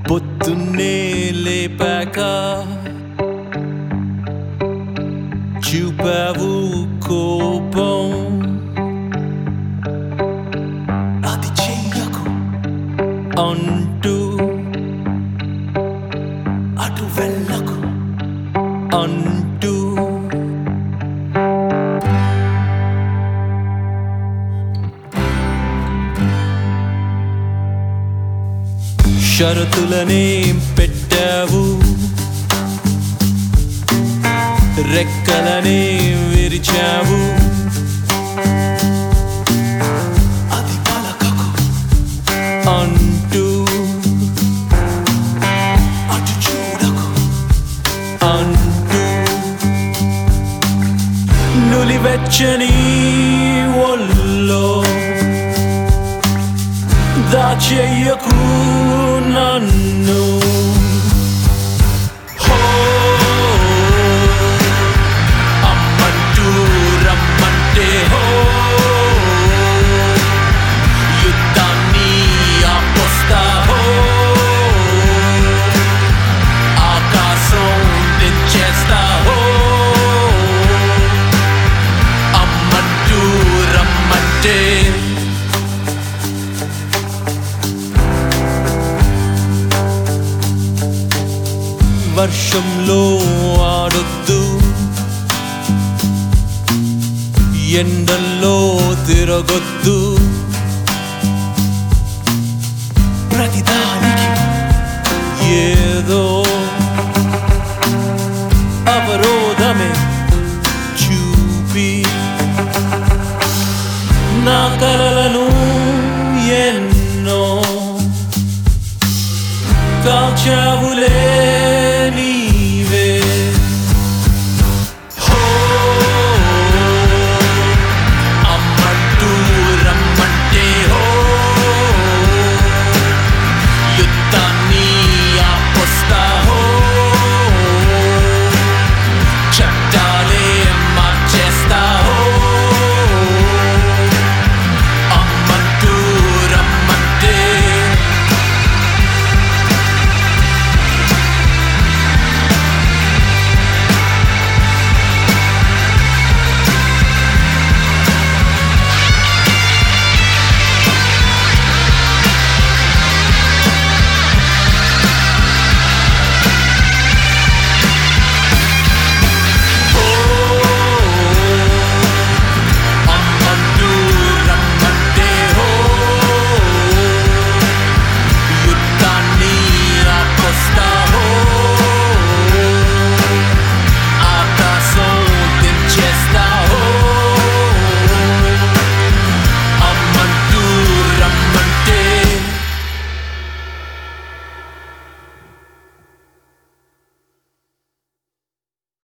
పొద్దున్నే లేపాక చూపావు కోపం అది చెయ్యకు అంటూ అటు వెళ్ళకు అంటూ షరతులనే పెట్టావు రెక్కలనే విరిచావు అది పలకకు అంటూ అటు చూడకు అంటూ నులివెచ్చని ఒల్లో దాచెయ్యకు నన్ను హో, అమ్మంటూ రమ్మంటే హో యుద్ధాన్ని ఆపొస్తా హో ఆకాశం దించేస్తా హో అమ్మంటూ రమ్మంటే వర్షంలో ఆడొద్దు ఎండల్లో తిరగొద్దు ప్రతిదానికి ఏదో అవరోధమే చూపి నా కలలను ఎన్నో కాచావులే